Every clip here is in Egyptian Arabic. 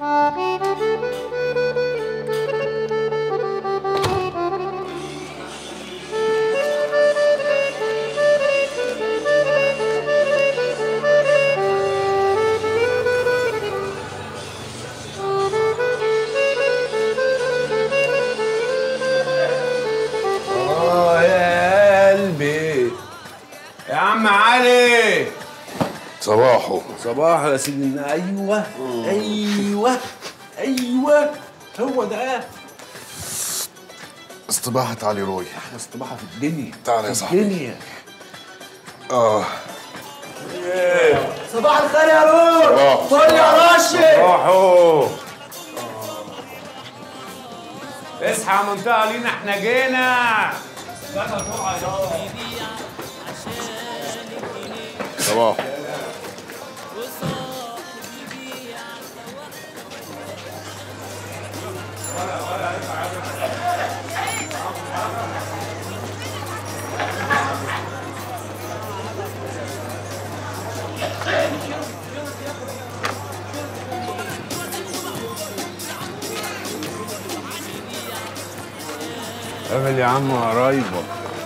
اه يا قلبي يا عم علي صباحو صباح يا سيدنا ايوه ايوه ايوه هو ده استباحة علي روي احلى استباحه في الدنيا تعال يا في صاحبي. الدنيا اه صباح الخير يا روح صباح. فل يا راشد روحوا اصحى يا منطقه لينا احنا جينا صباح قابل يا عم قرايبك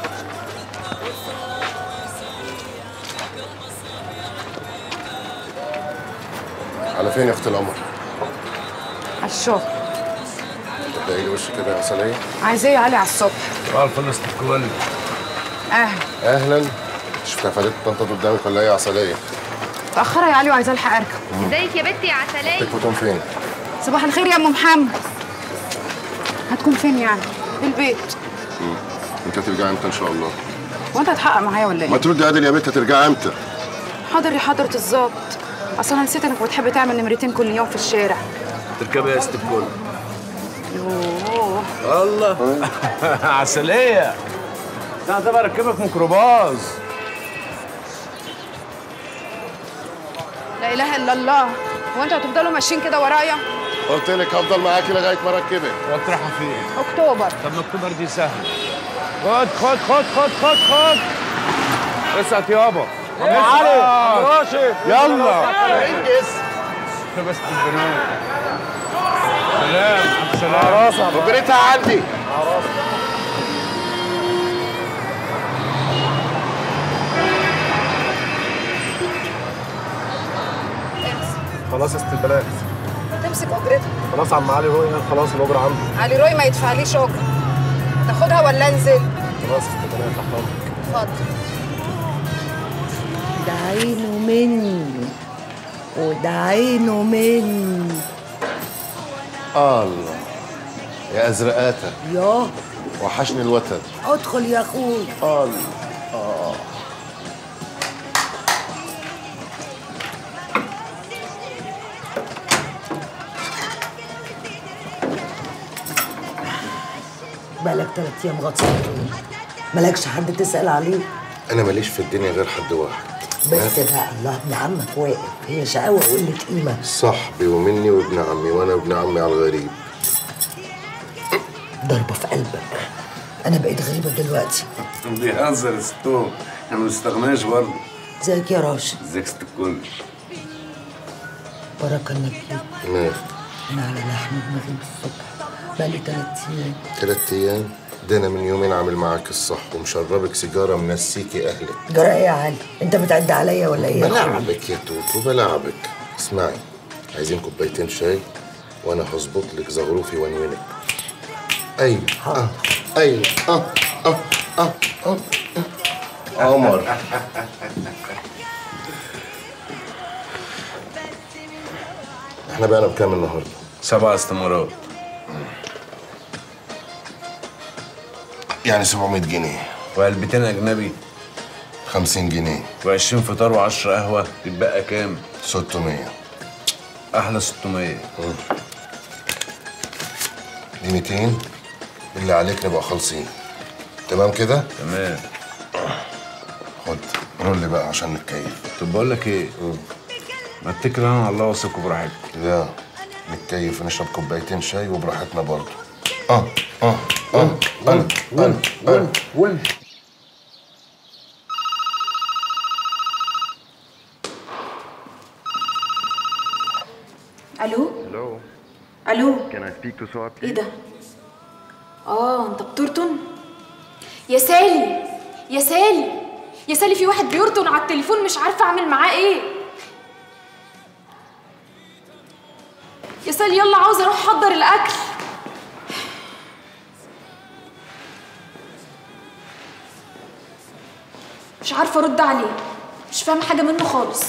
على فين يا اخت القمر؟ على الشغل تبدأي لي وش كده يا عسلية عايزاه يا علي على الصبح اه الفلسطين الكل اهلا اهلا شفتها فادت طنطا قدامك ولا ايه يا عسلية؟ متأخرة يا علي وعايزة الحق اركب ازيك يا بنتي يا عسلية تكوتون فين؟ صباح الخير يا ام محمد هتكون فين يعني؟ في البيت انت هترجعي امتى ان شاء الله؟ وانت هتحقق معايا ولا ما ايه؟ تردي عادل يا بنت هترجعي امتى؟ حاضر يا حضرة الظابط اصل انا نسيت انك بتحب تعمل نمرتين كل يوم في الشارع تركبي يا ست الكل يوه الله عسلية انا طبعا اركبك ميكروباص لا اله الا الله هو انتوا هتفضلوا ماشيين كده ورايا؟ قلت لك هفضل معاكي لغاية ما اركبك وتروحوا فين؟ اكتوبر طب ما اكتوبر دي سهل خد خد خد خد خد خد اسقط يابا يا علي راشد يلا انجز بس البنات سلام سلام راسك مجريتها عندي خلاص يا ست البنات تمسك اجرتها خلاص عم علي روي قال خلاص الاجره عنده علي روي ما يدفعليش اجره تاخدها ولا انزل؟ خلاص يا ست البنات تحت امرك اتفضل ده عينه مني وده عينه مني الله يا ازرقاتك ياه وحشني الوتد ادخل يا اخوي الله بقالك تلات ايام غطسان مالكش حد تسأل عليه انا ماليش في الدنيا غير حد واحد بس بقى الله ابن عمك واقف هي شقاوة وقلة قيمة صاحبي ومني وابن عمي وانا ابن عمي على الغريب ضربة في قلبك أنا بقيت غريبة دلوقتي بيهزر يا ستو احنا ما بنستغناش برضه ازيك يا راشد ازيك ست الكل بركة انك جيت مال أنا على لحم دماغي من الصبح بقالي تلات أيام تلات ايام ده انا من يومين عامل معاك الصح ومشربك سيجاره منسيكي اهلك جرى إيه يا علي؟ أنت بتعد عليا ولا إيه؟ بلعبك يا توتو بلعبك اسمعي عايزين كوبايتين شاي وانا هظبط لك زغروفي وانونك ايوه اه ايوه اه اه اه اه آه. قمر احنا بقينا بكام النهارده؟ سبع استمارات يعني 700 جنيه وعلبتين اجنبي 50 جنيه و20 فطار و10 قهوه يتبقى كام 600 احلى 600 دي 200 اللي عليك نبقى خالصين تمام كده؟ تمام خد رول بقى عشان نتكيف طب بقول لك ايه ما اتكل انا على الله واثق براحتك لا نتكيف ونشرب كوبايتين شاي وبراحتنا برضه اه اه اه انا انا انا الو Hello, الو can I speak to Soha ايه please? ده اه انت بترطن يا سالي يا سالي يا سالي في واحد بيرطن على التليفون مش عارفه اعمل معاه ايه يا سالي يلا عاوزه اروح احضر الاكل مش عارفه ارد عليه مش فاهمه حاجه منه خالص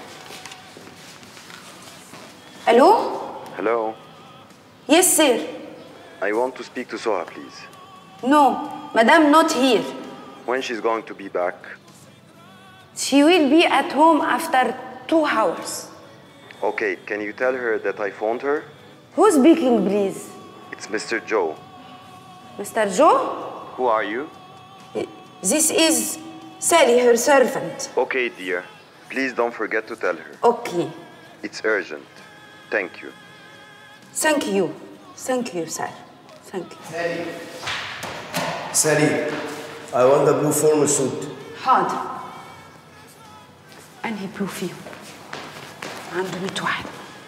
الو Hello, يس سير I want to speak to Soha please. نو مدام نوت هير When she's going to be back? She will be at home after two hours. Okay, can you tell her that I phoned her? Who's speaking, please? It's Mr. Joe. Mr. Joe? Who are you? This is Sally, her servant. Okay, dear. Please don't forget to tell her. Okay. It's urgent. Thank you. Thank you. Thank you, sir. Thank you. Sally, I want the blue formal suit. حاضر. أنهي بلو فيهم؟ عنده 100 واحد.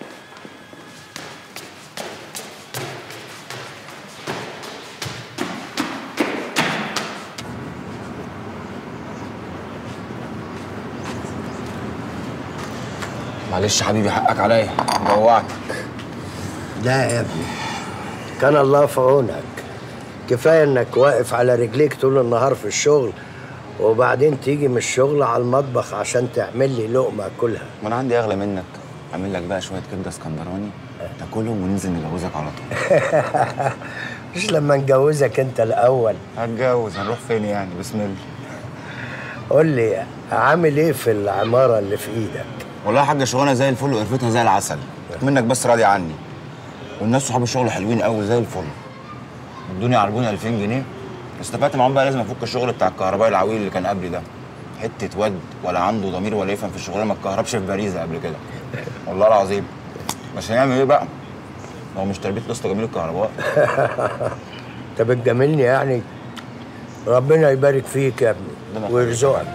معلش يا حبيبي حقك عليا جوعتك لا يا ابني كان الله في عونك كفايه انك واقف على رجليك طول النهار في الشغل وبعدين تيجي من الشغل على المطبخ عشان تعمل لي لقمه اكلها ما انا عندي اغلى منك اعمل لك بقى شويه كبده اسكندراني تاكلهم وننزل نجوزك على طول مش لما نجوزك انت الاول هتجوز هنروح فين يعني بسم الله قول لي عامل ايه في العماره اللي في ايدك والله يا حاجه شغلانه زي الفل وقرفتها زي العسل منك بس راضي عني والناس صحاب الشغل حلوين قوي زي الفل ادوني عربوني 2000 جنيه استفدت معاهم بقى لازم افك الشغل بتاع الكهربائي العويل اللي كان قبلي ده حته واد ولا عنده ضمير ولا يفهم في الشغلانه ما اتكهربش في باريزه قبل كده والله العظيم بس هنعمل ايه بقى؟ هو مش تربيه لسه جميل الكهرباء انت بتجاملني يعني ربنا يبارك فيك يا ابني ربنا يخليك. ويرزقك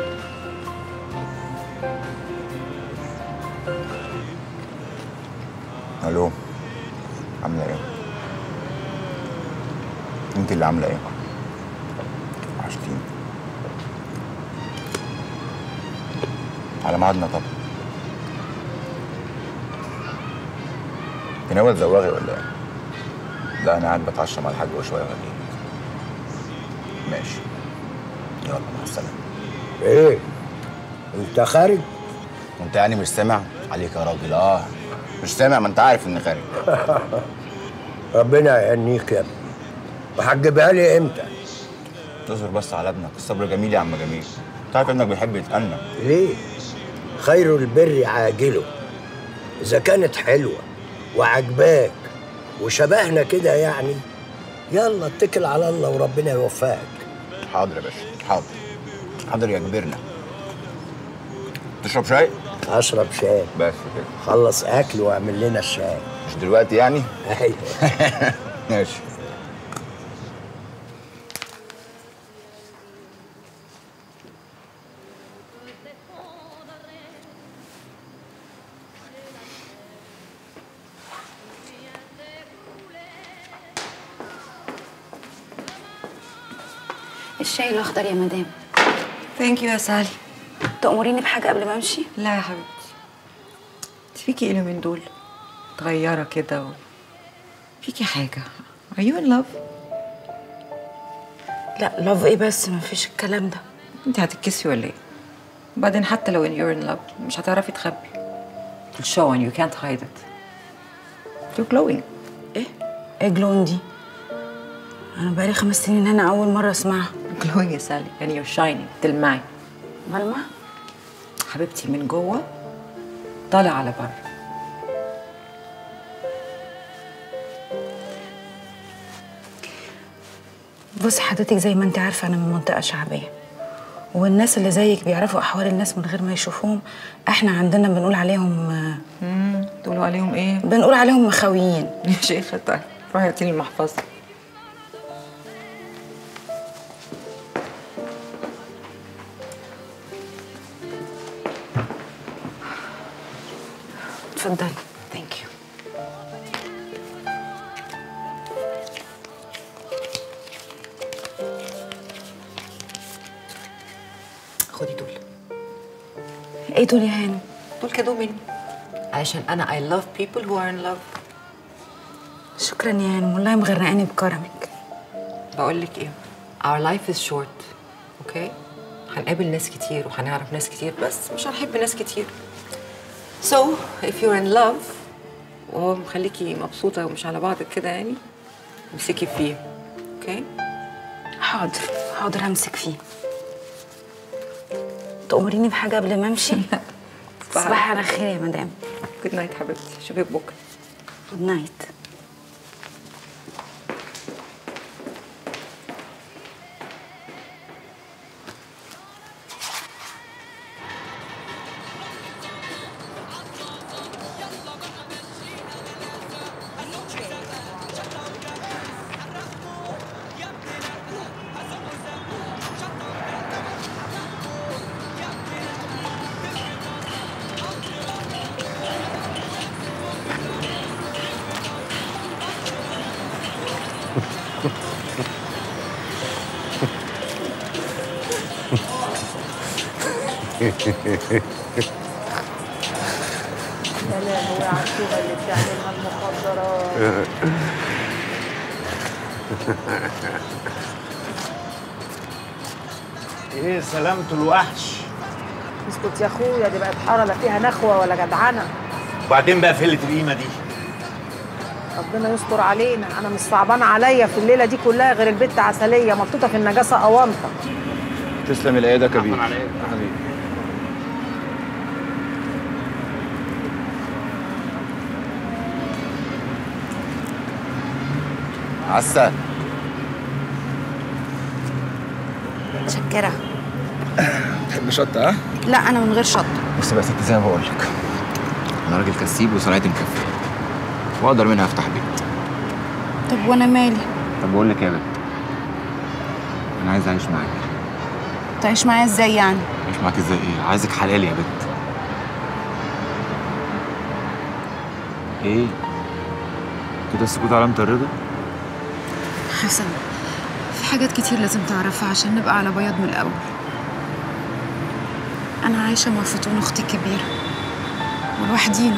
الو عامله ايه؟ انت اللي عامله ايه؟ وحشتيني على ميعادنا طبعا انت ناوي تزوغي ولا ايه؟ لا انا قاعد بتعشى مع الحاج وشويه وهجيلك ماشي يلا مع السلامه ايه انت خارج وانت يعني مش سامع عليك يا راجل اه مش سامع ما انت عارف اني خارج ربنا يهنيك يا ابني وهتجيبها لي امتى تصبر بس على ابنك الصبر جميل يا عم جميل تعرف ابنك بيحب يتأنى ليه خير البر عاجله اذا كانت حلوه وعجباك وشبهنا كده يعني يلا اتكل على الله وربنا يوفقك حاضر يا باشا حاضر حاضر يا كبرنا تشرب شاي اشرب شاي بس كده خلص اكل واعمل لنا الشاي مش دلوقتي يعني ايوه ماشي الشاي الأخضر يا مدام. ثانك يو يا سالي تأمريني بحاجة قبل ما أمشي؟ لا يا حبيبتي انت فيكي ايه من دول متغيرة كده و... فيكي حاجة Are you in love؟ لا لاف إيه بس مفيش الكلام ده. انت هتتكسي ولا ايه؟ وبعدين حتى لو in you're in love مش هتعرفي تخبي It'll show and you can't hide it You're glowing إيه؟ إيه جلون دي؟ أنا بقالي خمس سنين هنا أول مرة أسمعها. glowing يا سالي and you're shining تلمعي ملمع؟ حبيبتي من جوه طالع على بره بصي حضرتك زي ما انت عارفه انا من منطقه شعبيه والناس اللي زيك بيعرفوا احوال الناس من غير ما يشوفوهم احنا عندنا بنقول عليهم آه، تقولوا عليهم ايه؟ بنقول عليهم مخاويين يا شيخة طيب روحي هاتي لي المحفظة اتفضلي ثانك يو خدي دول ايه دول يا هانم دول كده مني عشان انا I love people who are in love شكرا يا هانم والله مغرقاني بكرمك بقول لك ايه our life is short اوكي هنقابل ناس كتير وهنعرف ناس كتير بس مش هنحب ناس كتير so if you're in love وهو مخليكي مبسوطة ومش على بعضك كده يعني امسكي فيه اوكي حاضر حاضر همسك فيه تأمريني بحاجة قبل ما امشي صباح على خير يا مدام جود نايت حبيبتي اشوفك بكره جود نايت يا لهوي على الشغل اللي بتعملها المخدرات ايه سلامة الوحش اسكت يا اخويا دي بقت حاره لا فيها نخوه ولا جدعنه وبعدين بقى فلة القيمة دي ربنا يستر علينا انا مش صعبان عليا في الليله دي كلها غير البت عسليه مبطوطه في النجاسه اونطه تسلم الايد يا كبير حبيبي عسل متشكرة تحب شطة ها؟ لا أنا من غير شطة بص بقى يا ستي زي ما بقول لك انا راجل كسيب وصنعتي مكفي واقدر منها افتح بيت طب وأنا مالي طب بقول لك ايه يا بنت انا عايز اعيش معاك تعيش معايا إزاي يعني اعيش معاك ازاي ايه عايزك حلال يا بنت ايه كده السكوت علامة الرضا حسن في حاجات كتير لازم تعرفها عشان نبقى على بياض من الأول أنا عايشة مع فتون أختي الكبيرة ولوحدينا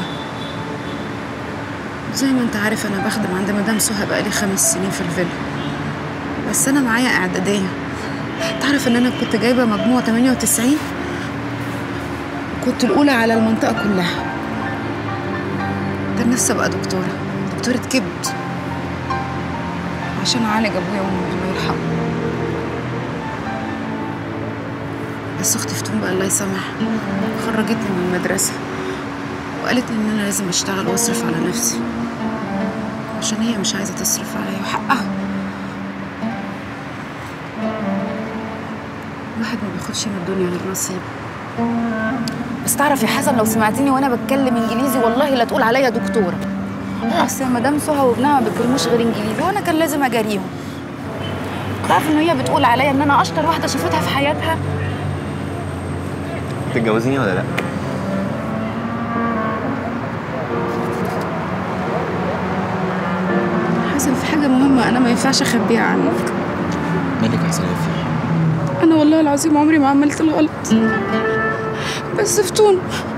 زي ما أنت عارف أنا بخدم عند مدام سهى بقالي خمس سنين في الفيلا بس أنا معايا إعدادية تعرف إن أنا كنت جايبة مجموع 98 كنت الأولى على المنطقة كلها كان نفسي أبقى دكتورة دكتورة كبد عشان أعالج أبويا وأمي الله يرحمه بس أختي فتون بقى الله يسامحها خرجتني من المدرسة وقالت لي إن أنا لازم أشتغل وأصرف على نفسي عشان هي مش عايزة تصرف عليا وحقها الواحد ما بياخدش من الدنيا غير نصيب بس تعرف يا حسن لو سمعتني وانا بتكلم انجليزي والله لا تقول عليا دكتوره اصل مدام سهى وابنها ما بيتكلموش غير انجليزي وانا كان لازم اجاريهم تعرف ان هي بتقول عليا ان انا اشطر واحده شافتها في حياتها تتجوزيني ولا لا؟ حسن في حاجه مهمه انا ما ينفعش اخبيها عنك مالك يا سلافي انا والله العظيم عمري ما عملت الغلط بس فتون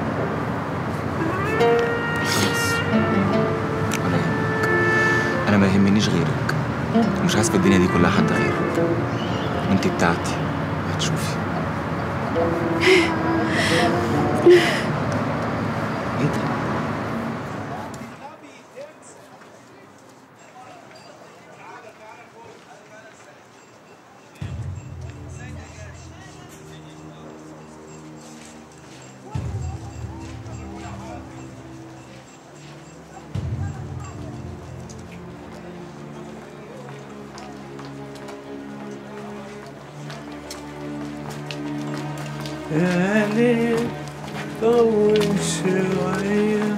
خلاص ولا يهمك انا ما يهمنيش غيرك ومش عايز في الدنيا دي كلها حد غيرك انت بتاعتي هتشوفي ايه ده يعني طول شوية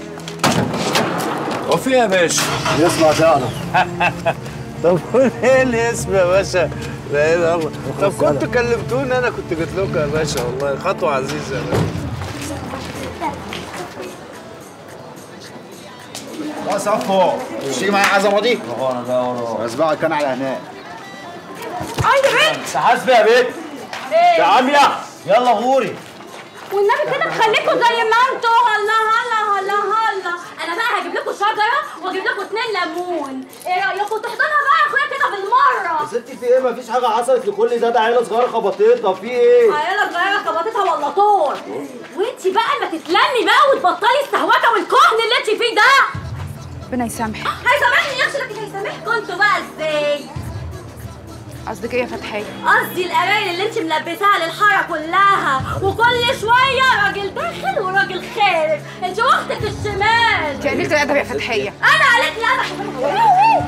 وفي يا باشا يسمع تعرف طب قول ايه الاسم يا باشا لا اله الا الله طب كنتوا كلمتوني انا كنت قلت لكم يا باشا والله خطوه عزيزه يا باشا خلاص عفو مش تيجي معايا عزمه دي؟ اه انا جاي ورا اسبقك كان على هناك اي بنت حاسبه يا بنت يا عاميه يلا غوري والنبي كده خليكم زي ما انتوا هلا هلا هلا هلا انا بقى هجيب لكم شجره واجيب لكم اتنين ليمون ايه رايكم تحضنها بقى يا اخويا كده بالمره يا ستي في ايه مفيش حاجه حصلت لكل ده ده عيله صغيره خبطتها في ايه عيالة صغيرة خبطتها ولا طول وانتي بقى ما تتلمي بقى وتبطلي السهوكه والكهن اللي انتي فيه ده ربنا يسامحك هيسامحني يا اخي لكن هيسامحكم انتوا بقى ازاي قصدك ايه يا فتحيه قصدي الاماكن اللي انت ملبساها للحاره كلها وكل شويه راجل داخل وراجل خارج انت اختك الشمال انت قليله الادب يا فتحيه انا قالت لي انا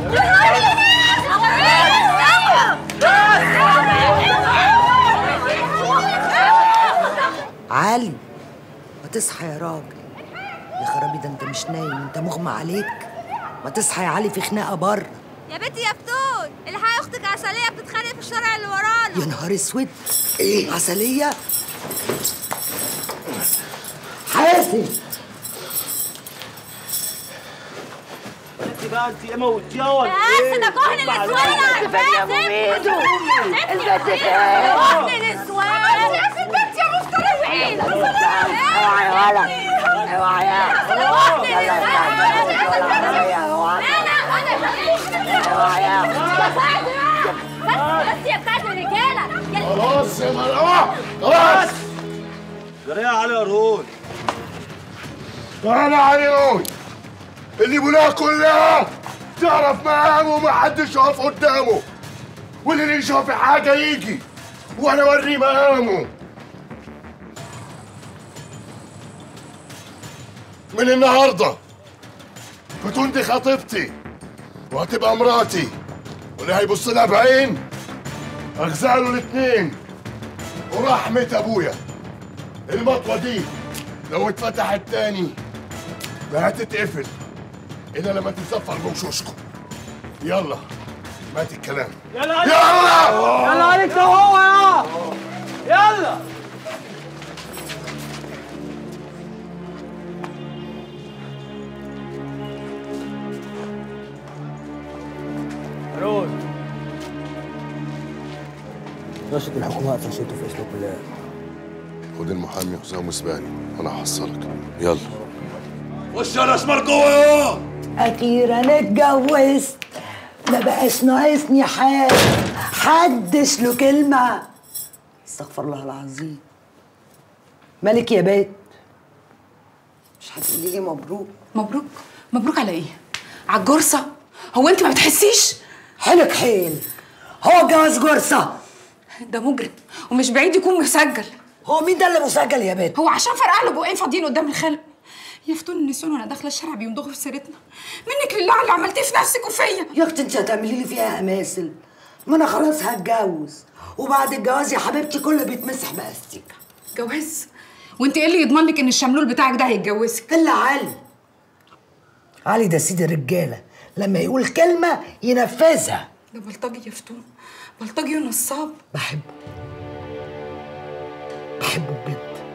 علي ما تصحى يا راجل يا خرابي ده انت مش نايم انت مغمى عليك ما تصحى يا علي في خناقه بره يا بنتي يا فتون الحقي اختك عسليه بتتخانق في الشارع اللي ورانا يا نهار اسود ايه عسليه حاسب انت بقى انت ايه موتيها ولا بس ايه؟ ده كهن الاسوان يا أبو ميدو. البنت كهن الاسوان يا ست بنت يا مفترى وعيله اوعى يا ولد اوعى يا بس يا بتاعت الرجاله خلاص يا مروه خلاص جري علي يا رول تعالى عليهم اللي بناها كلها تعرف مقامه ومحدش يقف قدامه واللي يشوف حاجة يجي وانا اوريه مقامه من النهارده فتون دي خطيبتي وهتبقى مراتي واللي هيبص لها بعين اغزاله الاتنين ورحمة ابويا المطوة دي لو اتفتحت تاني ما هتتقفل الا لما تتصفر بوشوشكم يلا مات الكلام يلا عليك يلا يلا عليك ده هو يا يلا رول رشد الحكومة قفشته في اسلوب الله خد المحامي حسام اسباني وانا هحصلك يلا وش الاسمر جوه يا اخيرا اتجوزت ما بقاش ناقصني حاجه حدش له كلمه استغفر الله العظيم مالك يا بيت مش هتقولي لي مبروك مبروك مبروك على ايه على الجرصه هو انت ما بتحسيش حلك حيل هو جواز جرصه ده مجرم ومش بعيد يكون مسجل هو مين ده اللي مسجل يا بنت هو عشان فرقع له بقين فاضيين قدام الخلق يفتون النسوان وانا داخله الشارع بيمضغوا في سيرتنا منك لله على اللي عملتيه في نفسك وفيا يا اختي انت هتعملي لي فيها اماثل ما انا خلاص هتجوز وبعد الجواز يا حبيبتي كله بيتمسح باستيكه جواز وانت ايه اللي يضمن لك ان الشملول بتاعك ده هيتجوزك الا علي علي ده سيد الرجاله لما يقول كلمه ينفذها ده بلطجي يا فتون بلطجي ونصاب بحبه بحبه بجد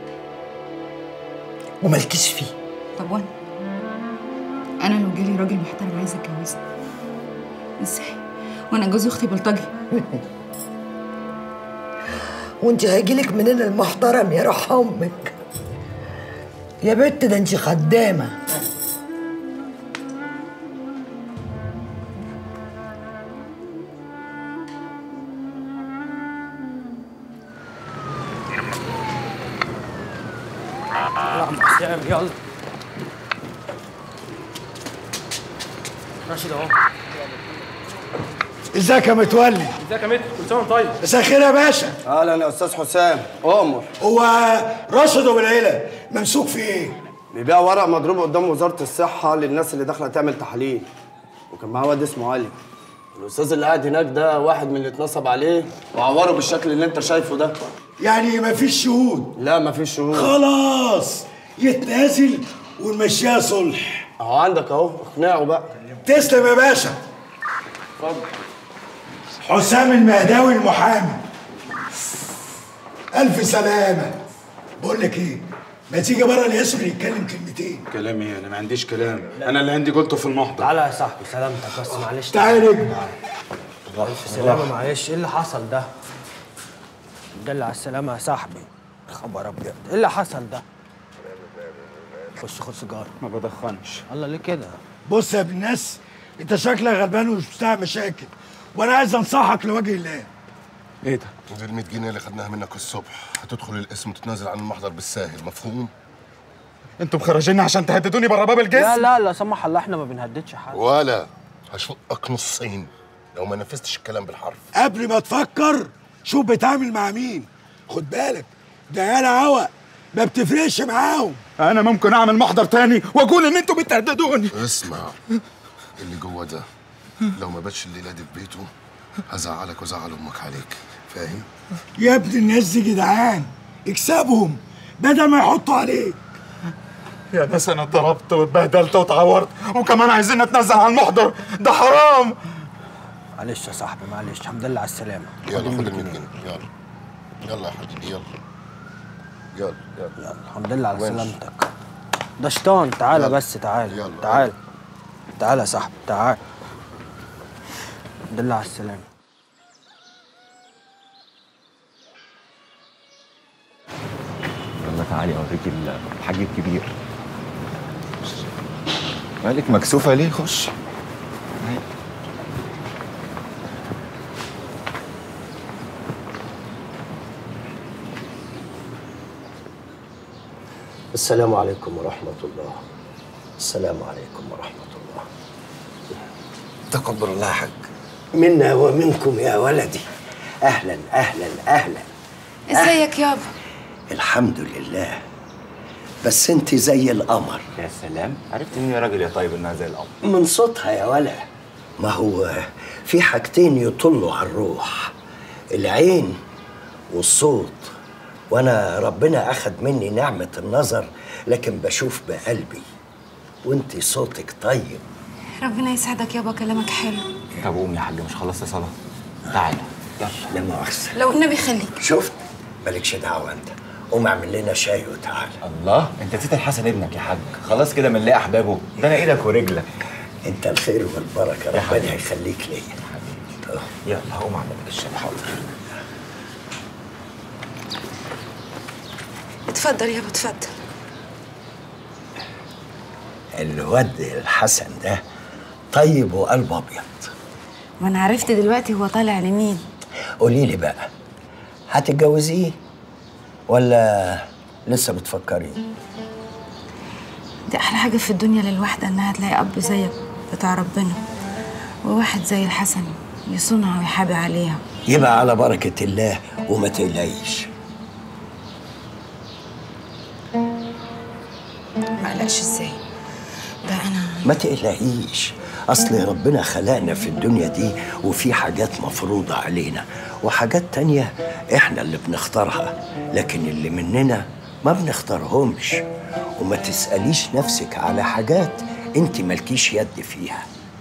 ومالكيش فيه طب وانا انا لو جالي راجل محترم عايز يتجوزني ازاي وانا جوز اختي بلطجي وانت هيجيلك منين المحترم يا روح امك يا بت ده انت خدامه يلا يلا راشد اهو ازيك يا متولي ازيك يا متر كل سنه وانت طيب مساء الخير يا باشا اهلا يا استاذ حسام امر هو راشد ابو العيله ممسوك في ايه بيبيع ورق مضروب قدام وزاره الصحه للناس اللي داخله تعمل تحاليل وكان معاه واد اسمه علي الاستاذ اللي قاعد هناك ده واحد من اللي اتنصب عليه وعوره بالشكل اللي انت شايفه ده يعني مفيش شهود لا مفيش شهود خلاص يتنازل ونمشيها صلح اهو عندك اهو اقنعه بقى تسلم يا باشا اتفضل حسام المهداوي المحامي الف سلامه بقول لك ايه ما تيجي بره الاسم نتكلم كلمتين كلام ايه انا ما عنديش كلام انا اللي عندي قلته في المحضر تعالى يا صاحبي سلامتك بس معلش تعالى نجم ألف سلامة معلش ايه اللي حصل ده؟ دل على السلامة يا صاحبي خبر ابيض ايه اللي حصل ده؟ خش خد سيجارة ما بدخنش الله ليه كده؟ بص يا ابن الناس انت شكلك غلبان ومش بتاع مشاكل وانا عايز انصحك لوجه الله ايه ده؟ دي ال 100 جنيه اللي خدناها منك الصبح هتدخل الاسم وتتنازل عن المحضر بالساهل مفهوم؟ انتوا مخرجيني عشان تهددوني بره باب الجسم لا لا لا سمح الله احنا ما بنهددش حد ولا هشقك نصين لو ما نفذتش الكلام بالحرف قبل ما تفكر شوف بتعامل مع مين خد بالك ده عيال عوق ما بتفرقش معاهم انا ممكن اعمل محضر تاني واقول ان انتوا بتهددوني اسمع اللي جوه ده لو ما باتش الليله دي في بيته هزعلك وزعل امك عليك فاهم؟ يا ابن الناس دي جدعان اكسبهم بدل ما يحطوا عليك يا ناس انا اتضربت واتبهدلت واتعورت وكمان عايزين نتنزل عن المحضر ده حرام معلش يا صاحبي معلش الحمد لله على السلامة يلا خد خد ال ال 100 100 جنيه. جنيه يلا يلا يا حبيبي يلا يلا يلا يلا الحمد لله على وين؟ سلامتك ده شيطان تعالى يلا. بس تعالى يلا. تعالى تعالى يا صاحبي تعالى الحمد لله على السلامة يلا تعالي اوريك الحاج الكبير مالك مكسوفه ليه خش السلام عليكم ورحمة الله السلام عليكم ورحمة الله تقبل الله يا حاج منا ومنكم يا ولدي أهلا أهلا أهلا ازيك يابا الحمد لله بس انت زي القمر يا سلام عرفت مين يا راجل يا طيب انها زي القمر من صوتها يا ولا ما هو في حاجتين يطلوا على الروح العين والصوت وانا ربنا اخد مني نعمة النظر لكن بشوف بقلبي وانت صوتك طيب ربنا يسعدك يابا كلامك حلو طب قوم يا حاج مش خلصت صلاه تعالى يلا لا مؤاخذة لو النبي خليك شفت مالكش دعوة انت قوم اعمل لنا شاي وتعالى الله انت نسيت الحسن ابنك يا حاج خلاص كده من لاقي احبابه ده انا ايدك ورجلك انت الخير والبركة يا ربنا حبيبي. يخليك ليا أه. يلا هقوم اعمل لك الشاي حاضر اتفضل يابا اتفضل الواد الحسن ده طيب وقلب ابيض ما انا عرفت دلوقتي هو طالع لمين قولي لي بقى هتتجوزيه ولا لسه بتفكري دي احلى حاجه في الدنيا للواحده انها تلاقي اب زيك بتاع ربنا وواحد زي الحسن يصونها ويحابي عليها يبقى على بركة الله وما تقلقيش ما قلقش ازاي ده انا ما تقلقيش اصل ربنا خلقنا في الدنيا دي وفي حاجات مفروضة علينا وحاجات تانية احنا اللي بنختارها لكن اللي مننا ما بنختارهمش وما تسأليش نفسك على حاجات انت مالكيش يد فيها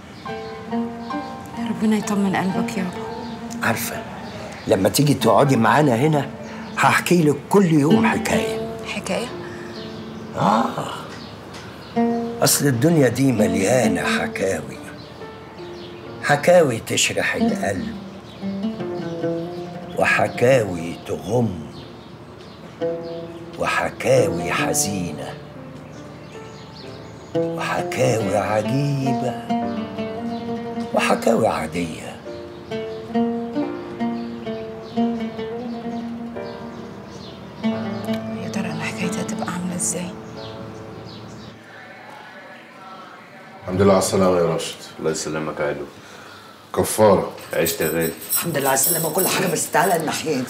ربنا يطمن قلبك يابا عارفة لما تيجي تقعدي معانا هنا هحكي لك كل يوم حكاية حكايه آه أصل الدنيا دي مليانة حكاوي حكاوي تشرح القلب وحكاوي تغم وحكاوي حزينة وحكاوي عجيبة وحكاوي عادية يا ترى انا حكايتي هتبقى عامله ازاي الحمد لله على السلامة يا راشد الله يسلمك يا علو كفارة عشت يا غالي الحمد لله على السلامة وكل حاجة بس تعالى الناحية دي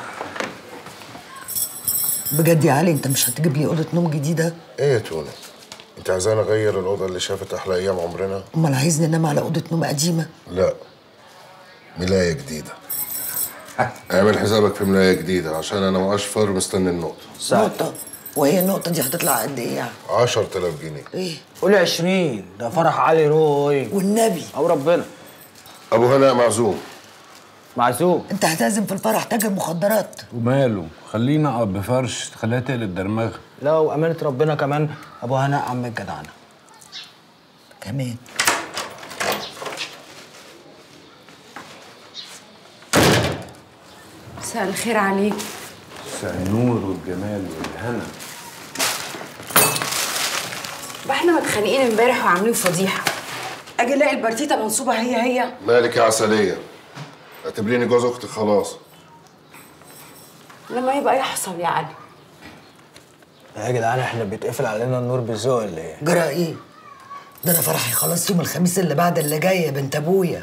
بجد يا علي انت مش هتجيب لي أوضة نوم جديدة؟ ايه يا تونة انت عايزاني اغير الأوضة اللي شافت أحلى أيام عمرنا؟ أمال عايزني أنام على أوضة نوم قديمة؟ لا ملاية جديدة اعمل حسابك في ملاية جديدة عشان أنا وأشفر مستني النقطة نقطة وهي النقطة دي هتطلع قد إيه يعني؟ 10000 جنيه إيه؟ قولي 20 ده فرح علي روي والنبي او ربنا أبو هناء معزوم معزوم انت هتعزم في الفرح تاجر مخدرات وماله خلينا اقعد بفرش تخليها تقلب درمغه لا وامانه ربنا كمان ابو هناء عم الجدعنه كمان مساء الخير عليك مساء النور والجمال والهنا بقى احنا متخانقين امبارح وعاملين فضيحه اجي الاقي البرتيته منصوبه هي هي مالك يا عسليه اعتبريني جوز اختي خلاص لما يبقى يحصل يا علي يا جدعان احنا بيتقفل علينا النور بالذوق ولا ايه؟ جرى ايه ده انا فرحي خلاص يوم الخميس اللي بعد اللي جاي يا بنت ابويا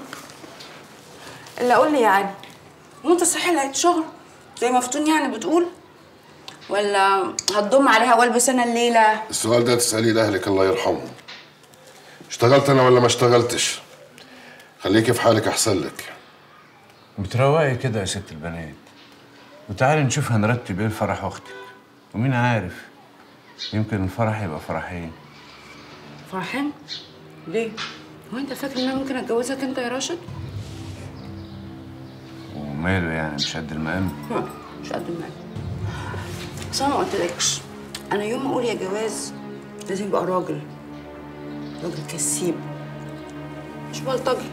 اللي اقول لي يا علي هو انت صحيح لقيت شغل زي مفتون يعني بتقول ولا هتضم عليها والبس انا الليله السؤال ده تساليه لاهلك الله يرحمهم اشتغلت انا ولا ما اشتغلتش خليكي في حالك احسن لك بتروقي كده يا ست البنات وتعالي نشوف هنرتب ايه لفرح اختك ومين عارف يمكن الفرح يبقى فرحين فرحان ليه هو انت فاكر ان انا ممكن اتجوزك انت يا راشد وماله يعني مش قد المقام ها، مش قد المال بس انا ما قلتلكش انا يوم ما اقول يا جواز لازم يبقى راجل راجل كسيب مش بلطجي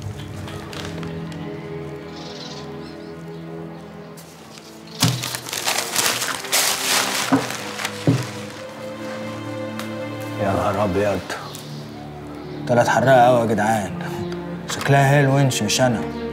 يا نهار ابيض طلعت حراقه قوي يا جدعان شكلها هي الونش مش انا